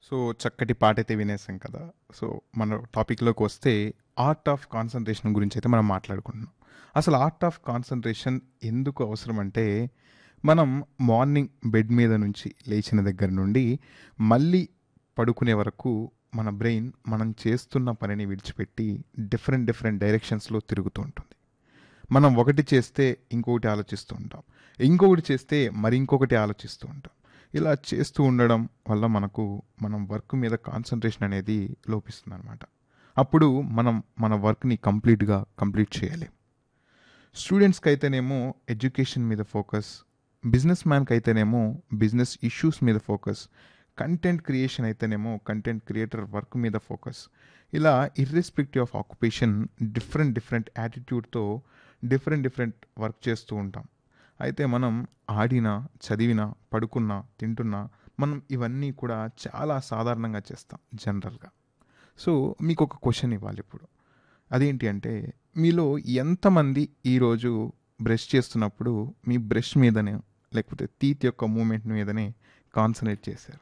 so చక్కటి పాట అయితే వినేసాం కదా సో మన టాపిక్లోకి వస్తే ఆర్ట్ ఆఫ్ కాన్సన్ట్రేషన్ గురించి అయితే మనం మాట్లాడుకుంటున్నాం అసలు ఆర్ట్ ఆఫ్ కాన్సన్ట్రేషన్ ఎందుకు అవసరం అంటే మనం మార్నింగ్ బెడ్ మీద నుంచి లేచిన దగ్గర నుండి మళ్ళీ పడుకునే వరకు మన బ్రెయిన్ మనం చేస్తున్న పనిని విడిచిపెట్టి డిఫరెంట్ డిఫరెంట్ డైరెక్షన్స్లో తిరుగుతూ ఉంటుంది మనం ఒకటి చేస్తే ఇంకొకటి ఆలోచిస్తూ ఉంటాం ఇంకొకటి చేస్తే మరి ఇంకొకటి ఆలోచిస్తూ ఉంటాం ఇలా చేస్తూ ఉండడం వల్ల మనకు మనం వర్క్ మీద కాన్సన్ట్రేషన్ అనేది లోపిస్తుంది అనమాట అప్పుడు మనం మన వర్క్ని కంప్లీట్గా కంప్లీట్ చేయలేం స్టూడెంట్స్కి అయితేనేమో ఎడ్యుకేషన్ మీద ఫోకస్ బిజినెస్ మ్యాన్కి అయితేనేమో బిజినెస్ ఇష్యూస్ మీద ఫోకస్ కంటెంట్ క్రియేషన్ అయితేనేమో కంటెంట్ క్రియేటర్ వర్క్ మీద ఫోకస్ ఇలా irrespective of occupation different different యాటిట్యూడ్తో డిఫరెంట్ డిఫరెంట్ వర్క్ చేస్తూ ఉంటాం అయితే మనం ఆడినా చదివినా పడుకున్నా తింటున్నా మనం ఇవన్నీ కూడా చాలా సాధారణంగా చేస్తాం జనరల్గా సో మీకు ఒక క్వశ్చన్ ఇవ్వాలి ఇప్పుడు అదేంటి అంటే మీలో ఎంతమంది ఈరోజు బ్రష్ చేస్తున్నప్పుడు మీ బ్రష్ మీదనే లేకపోతే తీత్ యొక్క మూమెంట్ మీదనే కాన్సన్ట్రేట్ చేశారు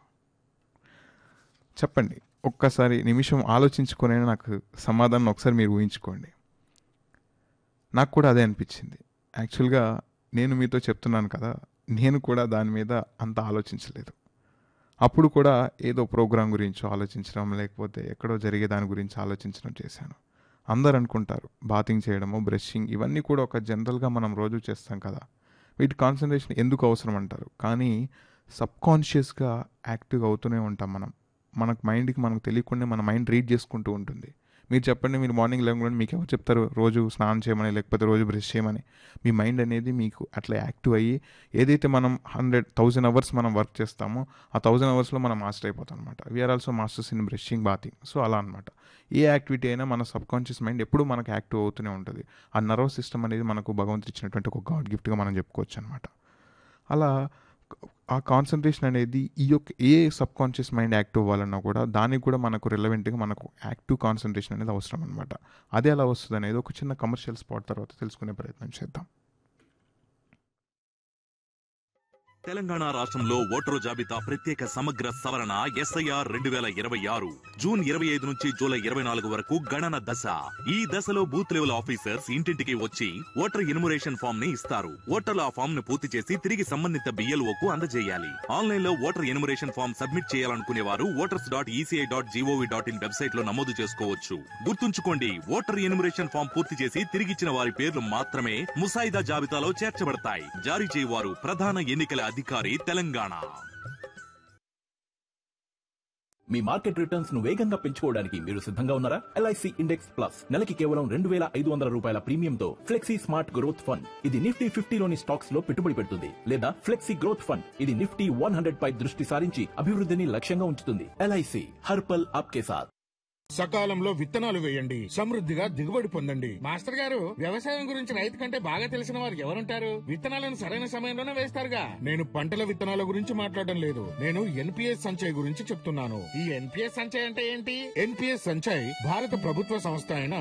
చెప్పండి ఒక్కసారి నిమిషం ఆలోచించుకొని నాకు సమాధానం ఒకసారి మీరు ఊహించుకోండి నాకు కూడా అదే అనిపించింది యాక్చువల్గా నేను మీతో చెప్తున్నాను కదా నేను కూడా దాని మీద అంత ఆలోచించలేదు అప్పుడు కూడా ఏదో ప్రోగ్రాం గురించి ఆలోచించడం లేకపోతే ఎక్కడో జరిగే దాని గురించి ఆలోచించడం చేశాను అందరు అనుకుంటారు బాతింగ్ చేయడము బ్రషింగ్ ఇవన్నీ కూడా ఒక జనరల్గా మనం రోజు చేస్తాం కదా వీటి కాన్సన్ట్రేషన్ ఎందుకు అవసరం అంటారు కానీ సబ్కాన్షియస్గా యాక్టివ్ అవుతూనే ఉంటాం మనం మనకు మైండ్కి మనకు తెలియకుండా మన మైండ్ రీడ్ చేసుకుంటూ ఉంటుంది మీరు చెప్పండి మీరు మార్నింగ్ లేకుండా మీకు ఎవరు చెప్తారు రోజు స్నానం చేయమని లేకపోతే రోజు బ్రష్ చేయమని మీ మైండ్ అనేది మీకు అట్లా యాక్టివ్ అయ్యి ఏదైతే మనం హండ్రెడ్ థౌజండ్ అవర్స్ మనం వర్క్ చేస్తామో ఆ థౌజండ్ అవర్స్లో మనం మాస్టర్ అయిపోతాం అనమాట we are also masters in brushing bathing so అలా అనమాట ఏ యాక్టివిటీ అయినా మన సబ్ కాన్షియస్ మైండ్ ఎప్పుడు మనకు యాక్టివ్ అవుతూనే ఉంటుంది ఆ నర్వ్ సిస్టమ్ అనేది మనకు భగవంతుడు ఇచ్చినటువంటి ఒక గాడ్ గిఫ్ట్గా మనం చెప్పుకోవచ్చు అనమాట అలా ఆ కాన్సన్ట్రేషన్ అనేది ఈ యొక్క ఏ సబ్ కాన్షియస్ మైండ్ యాక్టివ్ అవ్వాలన్నా కూడా దానికి కూడా మనకు రిలవెంట్గా మనకు యాక్టివ్ కాన్సన్ట్రేషన్ అనేది అవసరం అనమాట అదే ఎలా వస్తుంది అనేది ఒక చిన్న కమర్షియల్ స్పాట్ తర్వాత తెలుసుకునే ప్రయత్నం చేద్దాం తెలంగాణ రాష్ట్రంలో ఓటరు జాబితా ప్రత్యేక సమగ్ర సవరణ ఎస్ఐఆర్ రెండు వేల ఇరవై ఆరు జూన్ ఇరవై ఐదు నుంచి జూలై ఇరవై నాలుగు వరకు గణన దశ ఈ దశలో బూత్ లెవెల్ ఆఫీసర్స్ ఇంటింటికి వచ్చి ఓటర్ ఎన్యుమరేషన్ ఫామ్ ని ఇస్తారు ఓటర్లు ఆ ఫామ్ ను పూర్తి చేసి తిరిగి సంబంధిత బిఎల్ఓ కు అందజేయాలి ఆన్లైన్ లో ఓటర్ ఎన్యుమరేషన్ ఫామ్ సబ్మిట్ చేయాలనుకునే వారు voters dot ECI dot GOV dot in website లో నమోదు చేసుకోవచ్చు గుర్తుంచుకోండి ఓటర్ ఎన్యుమరేషన్ ఫామ్ పూర్తి చేసి తిరిగిచ్చిన వారి పేర్లు మాత్రమే ముసాయిదా జాబితాలో చేర్చబడతాయి జారీ చేయవారు ప్రధాన ఎన్నికల అధికారి తెలంగాణ మీ మార్కెట్ రిటర్న్స్ ను వేగంగా పెంచుకోవడానికి మీరు సిద్ధంగా ఉన్నారా ఎల్ఐసి ఇండెక్స్ ప్లస్ నెలకి కేవలం రెండు వేల ఐదు వందల రూపాయల ప్రీమియంతో ఫ్లెక్సీ స్మార్ట్ గ్రోత్ ఫండ్ ఇది నిఫ్టీ ఫిఫ్టీలోని స్టాక్స్ లో పెట్టుబడి పెడుతుంది లేదా ఫ్లెక్సీ గ్రోత్ ఫండ్ ఇది నిఫ్టీ వన్ హండ్రెడ్ పై దృష్టి సారించి అభివృద్ధిని లక్ష్యంగా ఉంచుతుంది ఎల్ఐసి హర్పల్ ఆప్కే సాత్ సకాలంలో విత్తనాలు వేయండి సమృద్ధిగా దిగుబడి పొందండి మాస్టర్ గారు వ్యవసాయం గురించి రైతు కంటే బాగా తెలిసిన వారు ఎవరుంటారు విత్తనాలను సరైన సమయంలోనే వేస్తారుగా నేను పంటల విత్తనాల గురించి మాట్లాడడం లేదు నేను ఎన్పిఎస్ సంచయ్ గురించి చెప్తున్నాను ఈ ఎన్పిఎస్ సంచయ్ అంటే ఏంటి ఎన్పిఎస్ సంచయ్ భారత ప్రభుత్వ సంస్థ అయిన